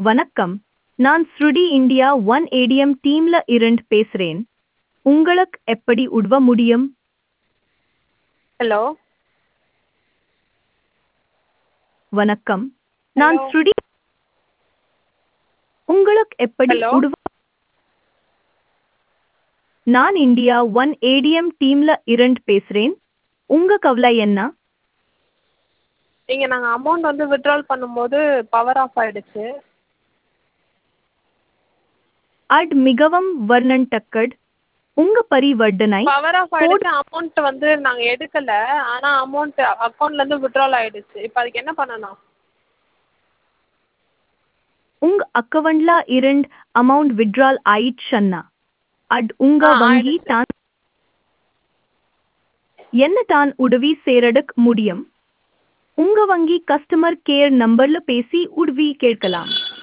வணக்கம் நான் ஸ்ருடி இந்தியா ஒன் ஏடிஎம் டீம்ல இருந்து பேசுறேன் உங்களுக்கு எப்படி உதவ முடியும் ஹலோ வணக்கம் நான் Hello. ஸ்ருடி உங்களுக்கு எப்படி Hello. உதவ நான் இந்தியா ஒன் ஏடிஎம் டீம்ல இருந்து பேசுறேன் உங்க கவலை என்ன இங்கே நாங்கள் அமௌண்ட் வந்து வித்ட்ரால் பண்ணும்போது பவர் ஆஃப் ஆயிடுச்சு அட் மிகவும் வர்ணன்டக்கட் உங்க பரிவர்த்தனை பவர் ஆஃப் ஆயிடுச்சு அமௌண்ட் வந்து நாங்கள் எடுக்கலை ஆனால் அமௌண்ட் அக்கௌண்ட்லேருந்து வித்ட்ரால் ஆயிடுச்சு இப்போ அதுக்கு என்ன பண்ணணும் உங்க அக்கவுண்ட்ல இருந்து அமௌண்ட் வித்ட்ரால் ஆயிடுச்சுன்னா அட் உங்க ஆ, வங்கி ஆயிடுச்சு. தான் என்ன தான் உதவி சேரடுக் முடியும் உங்க வங்கி கஸ்டமர் கேர் நம்பர்ல பேசி உதவி கேட்கலாம்